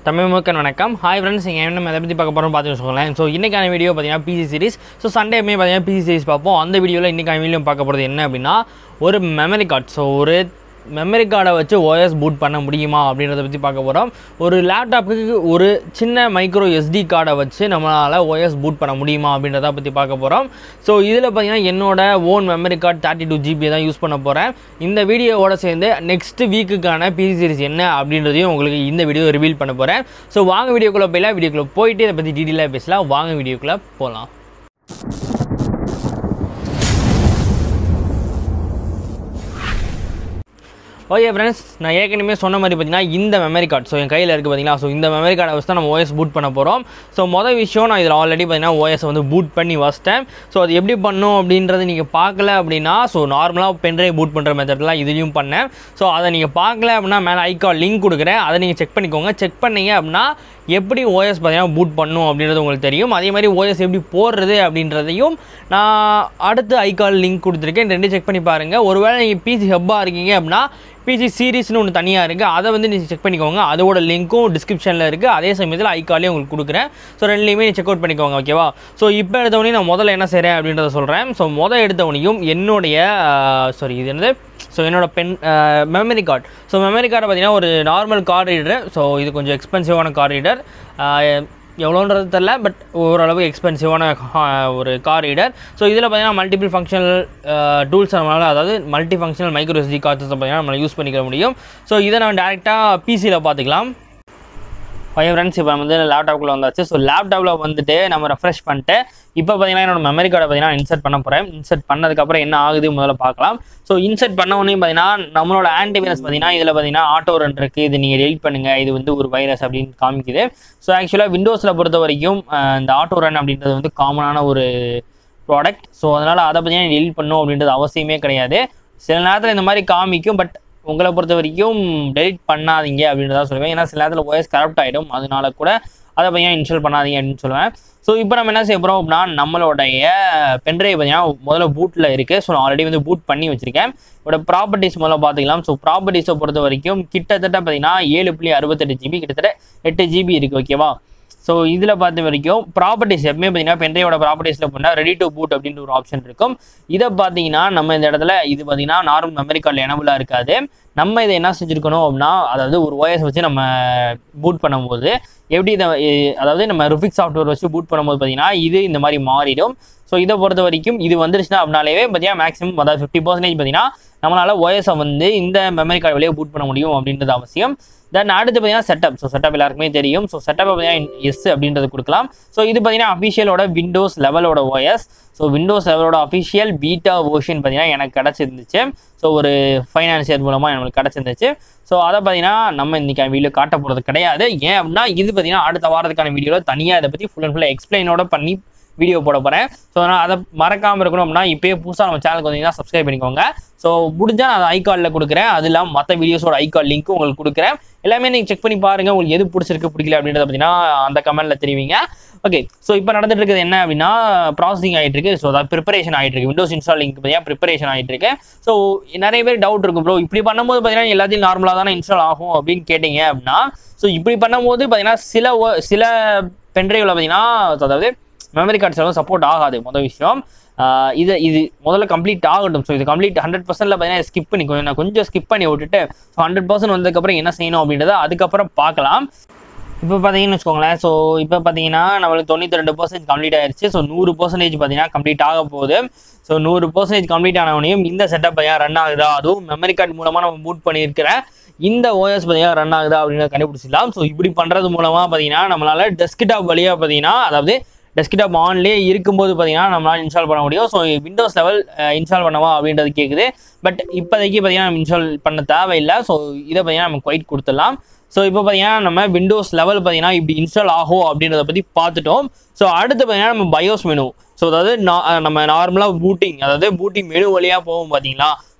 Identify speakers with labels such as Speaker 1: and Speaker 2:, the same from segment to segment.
Speaker 1: தமிழ் முழுக்க வணக்கம் hi friends இங்கே என்ன எதை பற்றி பார்க்க போகிறோம் பார்த்து வச்சுக்கோங்களேன் ஸோ இன்றைக்கான வீடியோ பார்த்தீங்கன்னா பிசி சீரிஸ் ஸோ சண்டேமே பார்த்தீங்கன்னா பிசி சீரிஸ் பார்ப்போம் அந்த வீடியோவில் இன்றைக்கான வீடியோ பார்க்க போகிறது என்ன அப்படின்னா ஒரு மெமரி கார்டு ஸோ ஒரு மெமரி கார்டை வச்சு ஓஎஸ் பூட் பண்ண முடியுமா அப்படின்றத பற்றி பார்க்க போகிறோம் ஒரு லேப்டாப்புக்கு ஒரு சின்ன மைக்ரோ எஸ்டி கார்டை வச்சு நம்மளால் ஓஎஸ் பூட் பண்ண முடியுமா அப்படின்றத பற்றி பார்க்க போகிறோம் ஸோ இதில் பார்த்தீங்கன்னா என்னோட own memory card thirty two GB தான் யூஸ் பண்ண போகிறேன் இந்த வீடியோவோட சேர்ந்து நெக்ஸ்ட் வீக்குக்கான பிசி சீரிஸ் என்ன அப்படின்றதையும் உங்களுக்கு இந்த வீடியோ ரிவீல் பண்ண போகிறேன் ஸோ வாங்க வீடியோக்குள்ளே போயிடலாம் வீடியோக்குள்ளே போயிட்டு இதை பற்றி டீட்டெயிலாக பேசலாம் வாங்க வீடியோக்குள்ளே போகலாம் ஓகே ஃப்ரெண்ட்ஸ் நான் ஏற்கனவே சொன்ன மாதிரி பார்த்தீங்கன்னா இந்த மெமரி கார்டு ஸோ என் கையில் இருக்குது பார்த்தீங்களா ஸோ இந்த மெமரி கார்டை வச்சு தான் நம்ம ஓஎஸ் பூட் பண்ண போகிறோம் ஸோ மொதல் விஷயம் நான் இதில் ஆல்ரெடி பார்த்தீங்கன்னா ஓஎஸ் வந்து பூட் பண்ணி வச்சிட்டேன் ஸோ அது எப்படி பண்ணும் அப்படின்றது நீங்கள் பார்க்கல அப்படின்னா ஸோ நார்மலாக பென்ட்ரைவ் பூட் பண்ணுற மெத்தட்லாம் இதுலேயும் பண்ணேன் ஸோ அதை நீங்கள் பார்க்கல அப்படின்னா மேலே ஐகால் லிங்க் கொடுக்குறேன் அதை நீங்கள் செக் பண்ணிக்கோங்க செக் பண்ணீங்க அப்படின்னா எப்படி ஓஎஸ் பார்த்தீங்கன்னா பூட் பண்ணும் அப்படின்றது உங்களுக்கு தெரியும் அதே மாதிரி ஓஎஸ் எப்படி போடுறது அப்படின்றதையும் நான் அடுத்து ஐகால் லிங்க் கொடுத்துருக்கேன் ரெண்டு செக் பண்ணி பாருங்கள் ஒருவேளை நீங்கள் பிசி ஹப்பாக இருக்கீங்க அப்படின்னா பிசி சீரிஸ்னு ஒன்று தனியாக இருக்குது அதை வந்து நீங்கள் செக் பண்ணிக்கோங்க அதோட லிங்க்கும் டிஸ்கிரிப்ஷனில் இருக்குது அதே சமயத்தில் ஐகாலே உங்களுக்கு கொடுக்குறேன் ஸோ ரெண்டுலேயுமே நீ செக் அவுட் பண்ணிக்கோங்க ஓகேவா ஸோ இப்போ எடுத்தவொடனே நான் முதல்ல என்ன செய்கிறேன் அப்படின்றத சொல்கிறேன் ஸோ முதல் எடுத்தவனையும் என்னுடைய சாரி இது என்னது ஸோ என்னோட pen memory card so memory கார்டை பார்த்தீங்கன்னா ஒரு நார்மல் கார்டு ரீடர் ஸோ இது கொஞ்சம் எக்ஸ்பென்சிவான கார் ரீடர் எவ்வளோன்றது தெரில பட் ஓரளவுக்கு எக்ஸ்பென்சிவான ஒரு கார் ரீடர் ஸோ இதில் பார்த்தீங்கன்னா மல்டிபிள் ஃபங்க்ஷனல் டூல்ஸ் நம்மளால் அதாவது multi functional micro SD cards பார்த்தீங்கன்னா நம்ம யூஸ் பண்ணிக்க முடியும் ஸோ இதை நம்ம டேரெக்டாக பிசியில் பார்த்துக்கலாம் ஃபைவ் ஃப்ரெண்ட்ஸ் இப்போ நம்ம வந்து லேப்டாப்பில் வந்தாச்சு ஸோ லேப்டாப்பில் வந்துட்டு நம்ம ரெஃப்ரெஷ் பண்ணிட்டு இப்போ பார்த்தீங்கன்னா என்னோட மெமரி கார்டை பார்த்தீங்கன்னா இன்சர்ட் பண்ண போகிறேன் இன்சர்ட் பண்ணதுக்கப்புறம் என்ன ஆகுது முதல்ல பார்க்கலாம் ஸோ இன்சர்ட் பண்ண உடனே பார்த்தீங்கன்னா நம்மளோட ஆன்டிவைரஸ் பார்த்தீங்கன்னா இதில் பார்த்தீங்கன்னா ஆட்டோ ரன் இருக்குது இது நீங்கள் டெலிட் பண்ணுங்கள் இது வந்து ஒரு வைரஸ் அப்படின்னு காமிக்குது ஸோ ஆக்சுவலாக விண்டோஸில் பொறுத்த வரைக்கும் இந்த ஆட்டோ ரன் அப்படின்றது வந்து காமனான ஒரு ப்ராடக்ட் ஸோ அதனால் அதை பார்த்தீங்கன்னா டெலிட் பண்ணும் அப்படின்றது அவசியமே கிடையாது சில நேரத்தில் இந்த மாதிரி காமிக்கும் பட் உங்களை பொறுத்த வரைக்கும் டெலிட் பண்ணாதீங்க அப்படின்றத சொல்லுவேன் ஏன்னா சில நேரத்தில் ஓஎஸ் கரப்ட் ஆகிடும் அதனால கூட அதை பையன் இன்ஸ்டால் பண்ணாதீங்க அப்படின்னு சொல்லுவேன் ஸோ இப்போ நம்ம என்ன செய்ய போகிறோம் அப்படின்னா நம்மளுடைய பென்ட்ரைவ் பார்த்தீங்கன்னா முதல்ல பூட்டில் இருக்குது ஸோ நான் ஆல்ரெடி வந்து பூட் பண்ணி வச்சிருக்கேன் இதோட ப்ராப்பர்ட்டிஸ் முதல்ல பார்த்துக்கலாம் ஸோ ப்ராப்பர்ட்டிஸை பொறுத்த வரைக்கும் கிட்டத்தட்ட பார்த்தீங்கன்னா ஏழு புள்ளி அறுபத்தெட்டு ஜிபி கிட்டத்தட்ட எட்டு ஜிபி இருக்குது ஓகேவா ஸோ இதில் பார்த்த வரைக்கும் ப்ராப்பர்ட்டிஸ் எப்பவுமே பார்த்தீங்கன்னா பென்ட்ரைவோட ப்ராப்பர்ட்டிஸில் போனால் ரெடி டு பூட் அப்படின்ற ஒரு ஆப்ஷன் இருக்கும் இதை பார்த்தீங்கன்னா நம்ம இந்த இடத்துல இது பார்த்தீங்கன்னா நார்மல் மெமரி கார்டில் எனபிளாக இருக்காது நம்ம இதை என்ன செஞ்சுருக்கணும் அப்படின்னா அதாவது ஒரு ஓஎஸ் வச்சு நம்ம பூட் பண்ணும்போது எப்படி இதை அதாவது நம்ம ருபிக் சாஃப்ட்வேர் வச்சு பூட் பண்ணும்போது பார்த்தீங்கன்னா இது இந்த மாதிரி மாறிடும் ஸோ இதை பொறுத்த வரைக்கும் இது வந்துருச்சுன்னா அப்படின்னாலே பார்த்தீங்கன்னா மேக்ஸிமம் அதாவது ஃபிஃப்டி பர்சன்டேஜ் பார்த்தீங்கன்னா நம்மளால் ஓஎஸை வந்து இந்த மெமரி கார்டு வழியாக பூட் பண்ண முடியும் அப்படின்றது அவசியம் தென் அடுத்து பார்த்தீங்கன்னா செட்டப் ஸோ செட்டப் எல்லாருக்குமே தெரியும் ஸோ செட்டப் பார்த்தீங்கன்னா எஸ் அப்படின்றது கொடுக்கலாம் ஸோ இது பார்த்தீங்கன்னா அஃபிஷியலோட விண்டோஸ் லெவலோட ஓஎஸ் ஸோ விண்டோஸ் லெவலோட அஃபிஷியல் பீட்டா வேர்ஷன் பார்த்தீங்கன்னா எனக்கு கிடச்சிருந்துச்சு ஸோ ஒரு ஃபைனான்சியர் மூலமாக நம்மளுக்கு கிடச்சிருந்துச்சு ஸோ அதை பார்த்தீங்கன்னா நம்ம இன்றைக்கி வீடியோ காட்ட போகிறது கிடையாது ஏன் அப்படின்னா இது பார்த்தீங்கன்னா அடுத்த வாரத்துக்கான வீடியோவில் தனியாக இதை பற்றி ஃபுல் அண்ட் ஃபுல்லாக எக்ஸ்பிளைனோட பண்ணி வீடியோ போட போகிறேன் ஸோ நான் அதை மறக்காமல் இருக்கணும் அப்படின்னா இப்போயே புதுசாக நம்ம சேனலுக்கு வந்தீங்கன்னா சப்ஸ்கிரைப் பண்ணிக்கோங்க ஸோ முடிஞ்சால் நான் ஐகாலில் கொடுக்குறேன் அது இல்லாமல் மற்ற வீடியோஸோட ஐகால் லிங்க்கும் உங்களுக்கு கொடுக்குறேன் எல்லாமே நீங்கள் செக் பண்ணி பாருங்கள் உங்களுக்கு எது பிடிச்சிருக்கு பிடிக்கல அப்படின்றத பார்த்தீங்கன்னா அந்த கமெண்ட்டில் தெரிவிங்க ஓகே ஸோ இப்போ நடந்துட்டு இருக்குது என்ன அப்படின்னா ப்ராசஸிங் ஆகிட்டு இருக்கு ஸோ அதாவது ப்ரிப்பரேஷன் ஆகிட்டு இருக்கு விண்டோஸ் இன்ஸ்டாலிங் பார்த்தீங்கன்னா ப்ரிப்பரேஷன் ஆகிட்டு இருக்கு ஸோ நிறைய பேர் டவுட் இருக்கும் ப்ரோ இப்படி பண்ணும்போது பார்த்தீங்கன்னா எல்லாத்தையும் நார்மலாக தானே இன்ஸ்டால் ஆகும் அப்படின்னு கேட்டிங்க அப்படின்னா ஸோ இப்படி பண்ணும்போது பார்த்தீங்கன்னா சில சில பென்ட்ரைவில் பார்த்தீங்கன்னா அதாவது மெமரி கார்ட்ஸ் எல்லாம் சப்போர்ட் ஆகாது மொதல் விஷயம் இது இது முதல்ல கம்ப்ளீட் ஆகட்டும் ஸோ இது கம்ப்ளீட் ஹண்ட்ரட் பர்சன்ட்ல பார்த்தீங்கன்னா ஸ்கிப் பண்ணி கொஞ்சம் நான் கொஞ்சம் ஸ்கிப் பண்ணி விட்டுட்டு ஸோ ஹண்ட்ரட் பர்சன்ட் வந்ததுக்கப்புறம் என்ன செய்யணும் அப்படின்றத அதுக்கப்புறம் பார்க்கலாம் இப்போ பார்த்தீங்கன்னு வச்சுக்கோங்களேன் ஸோ இப்போ பார்த்தீங்கன்னா நம்மளுக்கு தொண்ணூற்றி ரெண்டு பர்சன்டேஜ் கம்ப்ளீட் ஆயிடுச்சு ஸோ நூறு பர்சன்டேஜ் பார்த்தீங்கன்னா கம்ப்ளீட் ஆக போகுது ஸோ நூறு பர்சன்டேஜ் கம்ப்ளீட் ஆனவனையும் இந்த செட்டப் பையன் ரன் ஆகுதா அதுவும் மெமரி கார்டு மூலமாக நம்ம பூட் பண்ணியிருக்கிற இந்த ஓஎஸ் பார்த்தீங்கன்னா ரன் ஆகுதா அப்படின்னு கண்டுபிடிச்சிடலாம் ஸோ இப்படி பண்ணுறது மூலமாக பார்த்தீங்கன்னா நம்மளால டெஸ்க்டாப் வழியாக பார்த்தீங்கன்னா அதாவது டெஸ்க்டாப் ஆன்லேயே இருக்கும்போது பார்த்தீங்கன்னா நம்மளால் இன்ஸ்டால் பண்ண முடியும் ஸோ விண்டோஸ் லெவல் இன்ஸ்டால் பண்ணவா அப்படின்றது கேட்குது பட் இப்போதைக்கு பார்த்தீங்கன்னா நம்ம இன்ஸ்டால் பண்ண தேவையில்லை ஸோ இதை பார்த்தீங்கன்னா நம்ம குவைட் கொடுத்துடலாம் ஸோ இப்போ பார்த்தீங்கன்னா நம்ம விண்டோஸ் லெவல் பார்த்தீங்கன்னா இப்படி இன்ஸ்டால் ஆகும் அப்படின்றத பற்றி பார்த்துட்டோம் ஸோ அடுத்து பார்த்தீங்கன்னா நம்ம பயோஸ் மெனு ஸோ அதாவது நம்ம நார்மலாக பூட்டிங் அதாவது பூட்டிங் மெனு வழியாக போகும் பார்த்தீங்களா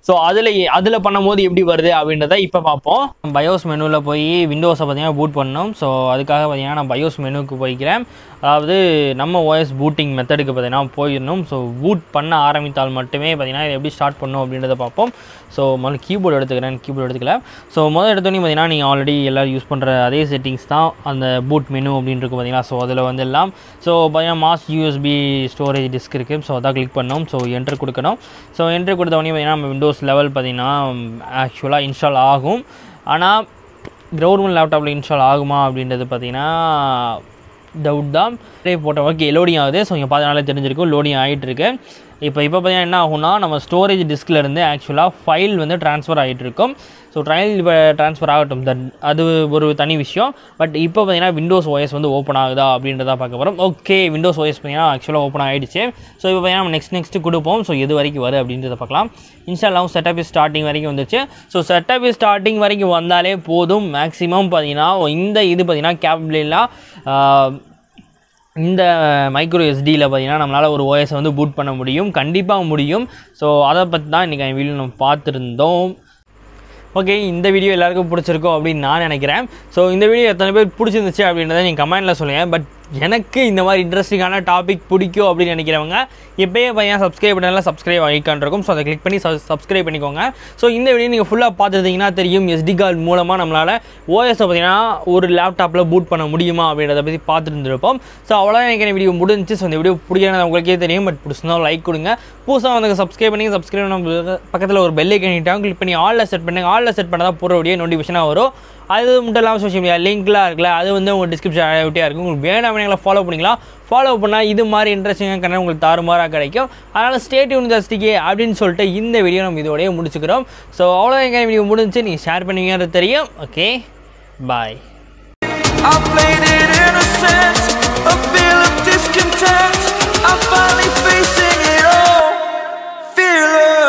Speaker 1: ஸோ அதில் அதில் பண்ணும்போது எப்படி வருது அப்படின்றத இப்போ பார்ப்போம் பயோஸ் மெனுவில் போய் விண்டோஸை பார்த்தீங்கன்னா பூட் பண்ணோம் ஸோ அதுக்காக பார்த்தீங்கன்னா நான் பயோஸ் மெனுக்கு போய்க்கிறேன் அதாவது நம்ம ஓஎஸ் பூட்டிங் மெத்தடுக்கு பார்த்தீங்கன்னா போயிடணும் ஸோ பூட் பண்ண ஆரம்பித்தால் மட்டுமே பார்த்தீங்கன்னா இதை எப்படி ஸ்டார்ட் பண்ணும் அப்படின்றத பார்ப்போம் ஸோ முதல்ல கீபோர்டு எடுத்துக்கிறேன் கீபோர்டு எடுத்துக்கல ஸோ முதல் எடுத்தோடனே பார்த்தீங்கன்னா நீங்கள் ஆல்ரெடி எல்லோரும் யூஸ் பண்ணுற அதே செட்டிங்ஸ் தான் அந்த பூட் மெனு அப்படின்னு இருக்கும் பார்த்தீங்கன்னா ஸோ அதில் வந்து எல்லாம் ஸோ பார்த்தீங்கன்னா மாஸ் யூஎஸ்பி ஸ்டோரேஜ் டிஸ்க் இருக்குது ஸோ அதான் கிளிக் பண்ணோம் ஸோ என்ட்ரு கொடுக்கணும் ஸோ என்ட்ரு கொடுத்த உடனே பார்த்தீங்கன்னா நம்ம விண்டோஸ் லெவல் பார்த்தீங்கன்னா ஆக்சுவலாக இன்ஸ்டால் ஆகும் ஆனால் கவர்மெண்ட் லேப்டாப்பில் இன்ஸ்டால் ஆகுமா அப்படின்றது பார்த்தீங்கன்னா டவுட் தான் அப்படியே போட்ட ஓகே லோடிங் ஆகுது ஸோ இங்கே பார்த்தனாலே தெரிஞ்சிருக்கும் லோடிங் ஆகிட்டு இருக்கு இப்போ இப்போ பார்த்தீங்கன்னா என்ன ஆகும்னா நம்ம ஸ்டோரேஜ் டிஸ்கில் இருந்து ஆக்சுவலாக ஃபைல் வந்து ட்ரான்ஸ்ஃபர் ஆகிட்டு இருக்கும் ஸோ ட்ரையல் இப்போ ட்ரான்ஸ்ஃபர் ஆகட்டும் தட் அது ஒரு தனி விஷயம் பட் இப்போ பார்த்தீங்கன்னா விண்டோஸ் ஓஎஸ் வந்து ஓப்பன் ஆகுதா அப்படின்றத பார்க்க போகிறோம் ஓகே விண்டோஸ் ஓஎஸ் பார்த்தீங்கன்னா ஆக்சுவலாக ஓப்பன் ஆகிடுச்சு ஸோ இப்போ பார்த்தீங்கன்னா நம்ம நெக்ஸ்ட் நெக்ஸ்ட் கொடுப்போம் ஸோ எது வரைக்கும் வரும் அப்படின்றத பார்க்கலாம் இன்ஸ்டாலாம் செட்டப் ஸ்டார்டிங் வரைக்கும் வந்துச்சு ஸோ செட்டப் ஸ்டார்டிங் வரைக்கும் வந்தாலே போதும் மேக்ஸிமம் பார்த்தீங்கன்னா இந்த இது பார்த்தீங்கன்னா கேப்லாம் இந்த மைக்ரோ எஸ்டியில் பார்த்தீங்கன்னா நம்மளால் ஒரு ஓஎஸை வந்து பூட் பண்ண முடியும் கண்டிப்பாக முடியும் ஸோ அதை பற்றி தான் இன்றைக்கி என் வீடியோ நம்ம பார்த்துருந்தோம் ஓகே இந்த வீடியோ எல்லாருக்கும் பிடிச்சிருக்கோம் அப்படின்னு நான் நினைக்கிறேன் ஸோ இந்த வீடியோ எத்தனை பேர் பிடிச்சிருந்துச்சு அப்படின்றத நீங்கள் கமெண்ட்டில் சொல்லுங்கள் பட் எனக்கு இந்த மாதிரி இன்ட்ரெஸ்டிங்கான டாபிக் பிடிக்கும் அப்படின்னு நினைக்கிறவங்க இப்போயே பையன் சப்ஸ்கிரைப் பண்ணலாம் சப்ஸ்கிரைப் ஐக்கான் இருக்கும் ஸோ அதை கிளிக் பண்ணி சப்ஸ்கிரைப் பண்ணிக்கோங்க ஸோ இந்த வீடியோ நீங்கள் ஃபுல்லாக பார்த்துருந்தீங்கன்னா தெரியும் எஸ்டி கார்டு மூலமாக நம்மளால் ஓஎஸை பார்த்தீங்கன்னா ஒரு லேப்டாப்பில் பூட் பண்ண முடியுமா அப்படின்றத பற்றி பார்த்துட்டு இருந்திருப்போம் ஸோ அவ்வளோதான் எனக்கு வீடியோ முடிஞ்சிச்சு ஸோ இந்த வீடியோ பிடிக்கிறது உங்களுக்கே தெரியும் பட் பிடிச்சிருந்தா லைக் கொடுங்க புதுசாக வந்து சப்ஸ்கிரைப் பண்ணி சப்ஸ்கிரைப் பண்ண பக்கத்தில் ஒரு பெல்லை கணிட்டாங்க கிளிக் பண்ணி ஆலில் செட் பண்ணுங்க ஆலில் செட் பண்ணால் போகிற வீடியோ நோட்டிஃபிகேஷனாக வரும் அது மட்டும் இல்லாமல் சோஷியல் மீடியா லிங்க்லாம் இருக்குல்ல அது வந்து உங்கள் டிஸ்கிரிப்ஷன் ஆகிட்டே இருக்கும் உங்களுக்கு வேணாம் வேணுங்களா ஃபாலோ பண்ணிக்கலாம் ஃபாலோ பண்ணால் இது மாதிரி இன்ட்ரெஸ்டிங்காக கண்ணு உங்களுக்கு தாறுமாறாக கிடைக்கும் அதனால் ஸ்டேட் யூனிவர்சிட்டிக்கு அப்படின்னு சொல்லிட்டு இந்த வீடியோ நம்ம இதோடய முடிச்சுக்கிறோம் ஸோ அவ்வளோ எங்கள் வீடியோ முடிஞ்சு நீங்கள் ஷேர் பண்ணுவீங்கன்றது தெரியும் okay bye
Speaker 2: I played it innocent, a feel of discontent. I'm finally facing it all, fearless.